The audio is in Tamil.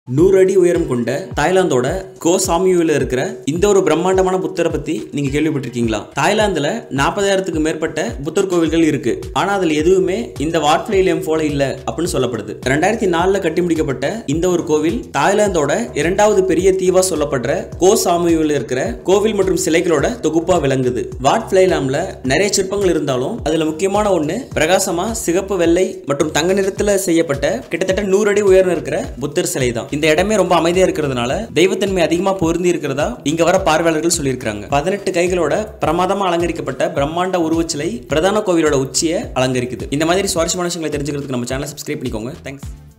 நூறு அடி உயரம் கொண்ட தாய்லாந்தோட கோ சாமியூல இருக்கிற இந்த ஒரு பிரம்மாண்டமான புத்தரை பத்தி நீங்க கேள்விப்பட்டிருக்கீங்களா தாய்லாந்துல நாற்பதாயிரத்துக்கு மேற்பட்ட புத்தர் கோவில்கள் இருக்கு ஆனா அதுல எதுவுமே இந்த வாட்ஃபிளைலேம் போல இல்ல அப்படின்னு சொல்லப்படுது ரெண்டாயிரத்தி நாலுல கட்டி முடிக்கப்பட்ட இந்த ஒரு கோவில் தாய்லாந்தோட இரண்டாவது பெரிய தீவா சொல்லப்படுற கோ சாமியூல இருக்கிற கோவில் மற்றும் சிலைகளோட தொகுப்பா விளங்குது வாட்ஃபிளைலாம்ல நிறைய சிற்பங்கள் இருந்தாலும் அதுல முக்கியமான ஒண்ணு பிரகாசமா சிகப்பு வெள்ளை மற்றும் தங்க நிறத்துல செய்யப்பட்ட கிட்டத்தட்ட நூறு அடி உயரம் இருக்கிற புத்தர் சிலை தான் இந்த இடமே ரொம்ப அமைதியா இருக்கிறதுனால தெய்வத்தன்மை அதிகமா பொருந்தி இருக்கிறதா இங்க வர பார்வையாளர்கள் சொல்லியிருக்காங்க பதினெட்டு கைகளோட பிரமாதமா அலங்கரிக்கப்பட்ட பிரம்மாண்ட உருவச்சிலை பிரதான கோவிலோட உச்சியை அலங்கரிக்குது இந்த மாதிரி சுவாரஸ்யமான விஷயங்களை தெரிஞ்சுக்கிறதுக்கு நம்ம சேனலை சப்ஸ்கிரைப் பண்ணிக்கோங்க தேங்க்ஸ்